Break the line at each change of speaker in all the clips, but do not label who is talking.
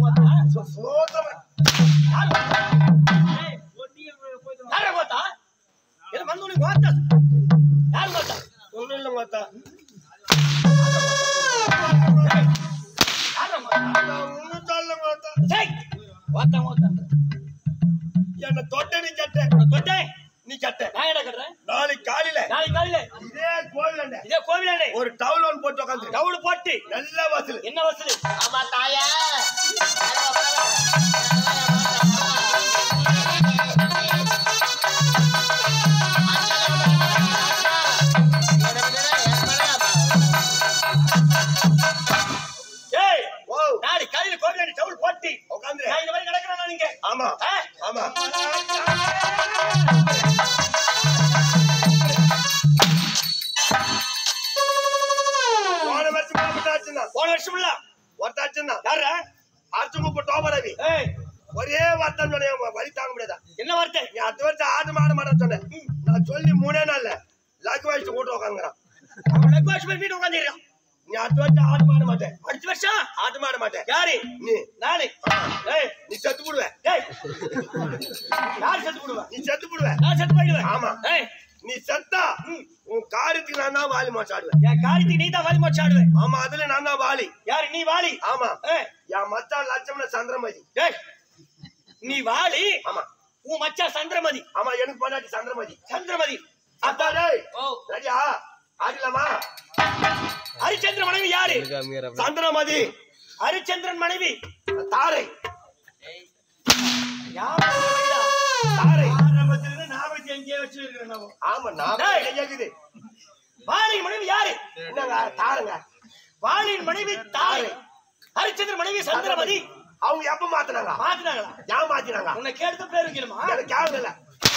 பார்த்தா
சு- சுத்தமா.
ஏய், ஒட்டிங்க போயிட்டு வா. யாரை பார்த்தா என்ன வந்து உனக்கு பார்த்தா யார் பார்த்தா
ஒண்ணும் இல்ல மாத்தா.
யாரை பார்த்தா
நான் ஒண்ணும் சொல்லல மாத்தா.
டேய் பார்த்தா பார்த்தா
என்னை தொட்ட நீ கட்ட.
தொட்டே
நீ கட்ட.
நான் என்ன கட்டுறேன்
நாளைக்கு காலையில
நாளைக்கு காலையில
இதே கோவிலாண்ட
இதே கோவிலாண்டே
ஒரு டவுல் ஒன்று போட்டு உட்காந்து
டவுல் போட்டு
நல்ல வாசல்
என்ன வசூல்
ஆமா தாயா
ஏய்
ஓ
நாளைக்கு காலையில கோவிலாண்டி டவுல் போட்டு
உட்காந்து
நான் இந்த மாதிரி கிடக்குறேன் நீங்க
ஆமா
ஆ?
ஆமா போன வருஷம் போட்டாச்சுன்னா
போன வருஷம் இல்ல
ஒருத்தாச்சுன்னா
யாரு
அர்த்தம் முப்ப டோபரவி
ஏய்
ஒரே வார்த்தை சொன்னேன் வழி தாங்க முடியாதா
என்ன வார்த்தை
நீ அடுத்த வருஷம் ஆடு மாட மாட்டேன்னு சொன்னேன் நான் சொல்லி மூணே நாள்ல லக்கு வயசு கூட்ட உட்காந்துறான்
அவன் லெக் வாஷ் பண்ணி உட்காந்துருக்கான்
நீ அடுத்த வருஷம் ஆடு மாட மாட்டேன்
அடுத்த வருஷம்
ஆடு மாட மாட்டேன்
யாரு
நீ
நாளை ஏய்
நீ செத்து போடுவ
ஏய் யார் செத்து போடுவா
நீ செத்து போடுவ
நான் செத்து போயிடுவேன்
ஆமா.
ஏய்
நீ செத்தா உன் காரியத்துக்கு நான் தான் வாலி மாச்சு ஆடுவேன்
என் காரியத்துக்கு நீ தான் வாலி மாச்சு ஆடுவேன்
ஆமா அதுல நான் தான் வாலி
யாரு நீ வாலி
ஆமா
ஏய்
என் மச்சான் லட்சம்ல சந்திரமதி
ஏய் நீ வாலி
ஆமா
உன் மச்சா சந்திரமதி
ஆமா எனக்கு பொண்டாட்டி சந்திரமதி
சந்திரமதி
அப்பா டேய்
ஓ
ரெடியா ஆடலாமா
ஹரிச்சந்திர மனைவி யாரு
சந்திரமதி
ஹரிச்சந்திரன் மனைவி
தாரை
யார் மனைவிடா?
தாரை
ஆரம்பத்திலிருந்து ஞாபகத்தை எங்கேயே வச்சிருக்கிறேன் நான்.
ஆமா நான்
டேய்.
கேக்குது
வாலியின் மனைவி யாரு
என்னங்க தாருங்க
வாலியின் மனைவி தாரை ஹரிச்சந்திர மனைவி சந்திரமதி
அவங்க எப்ப மாத்தினாங்க
மாத்தினாங்களா
ஏன் மாத்தினாங்க
உன்னை கேட்டு பேர் வைக்கணுமா
எனக்கு கேவலம் இல்ல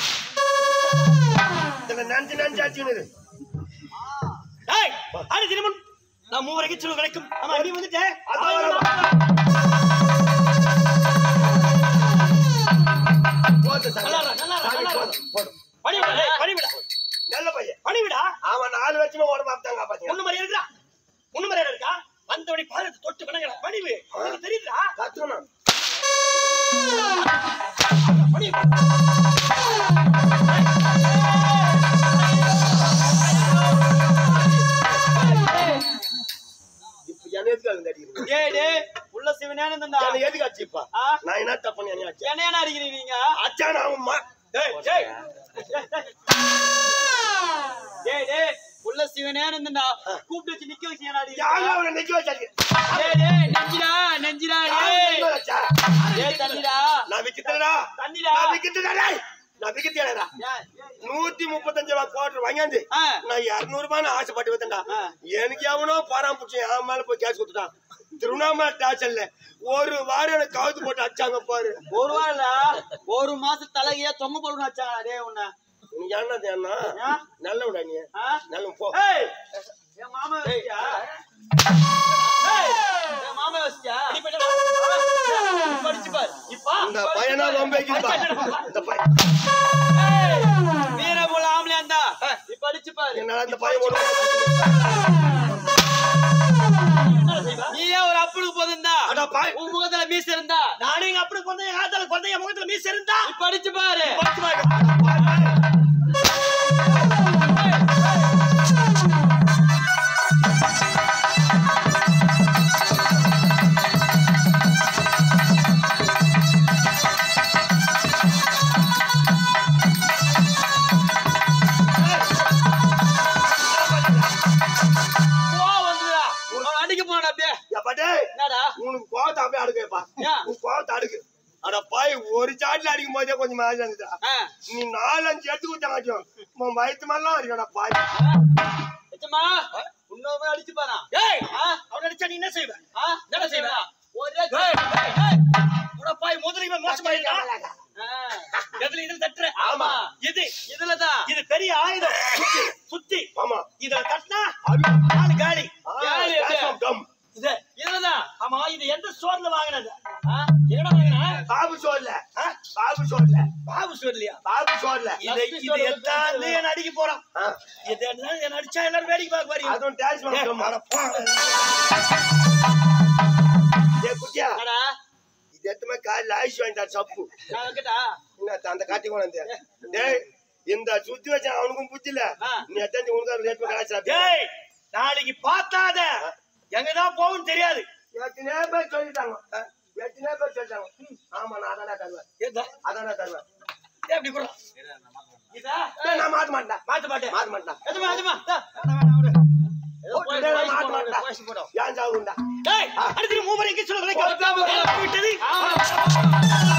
இதுல நஞ்சு நஞ்சு ஆச்சுன்னு
டேய் அடி தினமும் நான் மூவரைக்கு சொல்லு கிடைக்கும் ஆமா நீ வந்துட்டே
அதான் வரேன். போதும் சாமி.
நல்லா இரு, நல்லா இரு,
சாமி,
நல்லா இரு.
போதும், போதும்.
பணிவிடா டேய், பணிவிடா
நல்ல பையன்
பணிவிடா
அவன் நாலு வருஷமா உடம்பு பார்த்தாங்க பாத்தீங்க
ஒண்ணு மாதிரி இருக்கா ஒண்ணு மாதிரி இருக்கா வந்தபடி பாதத்தை தொட்டு வணங்கலாம் பணிவு உனக்கு தெரியுதா
கத்துக்கணும்
பணிவு
இப்ப என்ன எதுக்கு அங்க அடிக்கிறீங்க
டேய் டேய் உள்ள சிவனேன்னு இருந்தா
என்ன எதுக்கு அடிச்சுப்பா
ஆ?
நான் என்ன தப்பு பண்ணி என்ன அடிச்சேன்
என்னையா அடிக்கிறீங்க நீங்க
அச்சான் அவன் மா-
டேய் டேய்
டேய் டேய் உள்ள சிவனேன்னு இருந்தா கூப்பிட்டு வச்சு நிக்க வச்சு ஏன் அடிக்கிறீங்க
யாரும் அவனை நிக்க வச்சாங்க
டேய் டேய் நெஞ்சிடா நெஞ்சிடா டேய் டேய் தண்ணிடா
நான் விக்கிறேன்டா
தண்ணிடா
நான் விக்கிறேன்டா நான் விக்கிறேன்டா
ஏய்,
நூத்தி முப்பத்தஞ்சு ரூபாய் கோட்டர் வாங்கியாந்து
ஆ.
நான் இருநூறு ரூபாய் ஆசைப்பட்டு வைத்தேன்டா
ஆ.
எனக்கு எவனோ பாராம பிடிச்சி என் மேல போய் கேஸ் கொடுத்துட்டான் திருவண்ணாமலை ஸ்டேஷன்ல ஒரு வாரம் எனக்கு கவுத்து போட்டு அடிச்சாங்க பாரு
ஒரு வாரம் இல்ல ஒரு மாசம் தலைகையா தொங்க போடணும் வச்சாங்க டேய் உன்ன
நீ என்ன தேனா
ஏன்?
நல்லவடா நீ
ஆ?
நல்ல போ
ஏய் என் மாமா வச்சியா ஏய் என் மாமா வச்சியா
நீ போயிட்டு வா.
படிச்சு பாரு
இப்பா
இந்த பையனா ரொம்ப வைக்குதுப்பா. இந்த பையன்
ஏய் வீர போல ஆம்பளையா இருந்தா நீ படிச்சு பாரு
என்னால இந்த பையன் ஒரு
என்ன செய்வா
நீயே ஒரு அப்புளுக்கு போதிருந்தா
அடா பாய்
உன் முகத்துல மீச இருந்தா
நானும் எங்க அப்படி கொண்ட என் ஆத்தால கொண்ட என் முகத்துல மீச இருந்தா
நீ படிச்சு பாரு
பத்து வாங்க.
கோவம் வந்துடா அவன் அடிக்க போனா அப்படியே
எப்பா டேய்
என்னடா
உனக்கு கோவத்தை அப்படியே அடுக்குப்பா
ஏன்?
உன் கோவத்தை அடுக்கு அட பாய் ஒரு சாட்டில் அடிக்கும் போதே கொஞ்சம் மேலே இருந்துடா
ஆ.
நீ நாலு அஞ்சு எடுத்து கொடுத்தாச்சும் உன் வயிற்று மேலாம் இருக்கடா பாய்
எச்சம்மா இன்னொரு அடிச்சு பாரா
ஏய்
ஆ?
அவன் அடிச்சா நீ என்ன செய்வ
ஆ?
என்ன செய்வா?
ஒரே
ஏய், ஏய், ஏய். உட பாய் முதல்ல இவன் மோசமா இருக்கா
ஆ.
எதுல இதுல தட்டுற
ஆமா.
இது
இதுலதான்
இது பெரிய ஆயுதம் சுத்தி சுத்தி
ஆமா
இதுல தட்டினா நாலு காலி
யாரு இது?
பேசாம கம்.
இது
இதுலதான்
ஆமா இது எந்த ஸ்டோர்ல வாங்கினது
ஆ?
என்னடா வாங்கின
பாபு சோர்ல பாபு சோர்ல
பாபு ஸ்டோர்லயா
பாபு சோர்ல
இது இது எத்தாந்து என்ன அடிக்க போறான்
ஆ,
இது என்ன என்ன அடிச்சா எல்லாரும் வேடிக்கை பார்க்க பாரு
அதுவும் டான்ஸ்
ஏய்,
கம்.
அட போ.
ஏ குட்டியா
என்னடா
எத்தமே காலையில் ஆயுஷ் வாங்கிட்டார் சப்பு
நான் வைக்கட்டா?
என்ன அந்த காட்டி கொண்டு டேய் இந்த சுத்தி வச்சான் அவனுக்கும் புத்தில
ஆ.
நீ எத்தாந்து உனக்கு ரேட் காசு
டேய் நாளைக்கு பார்த்தாத எங்கதான் போகும்னு தெரியாது
எத்தனை பேர் சொல்லிட்டாங்க ஆ, எத்தனை பேர் சொல்லிட்டாங்க ம், ஆமா நான் அதானே தருவேன்
ஏதா
அதானே தருவேன்
ஏன் இப்படி கூட இதா
டேய், நான் மாத்த மாட்டேன்
மாத்த மாட்டேன்
மாத்த மாட்டேன்
எதுமா எதுமா வேணாம் வேணாம் விடு
ஏதோ போய்
டேய்,
போய்
மாட்ட
போடு,
மாட்டேன்.
போய் போடு.
ஏன் சாகுண்டா
டேய் அடுத்து மூவரை இங்கே சொல்லுங்க
போட்டா போதும்.
விட்டது
ஆமா.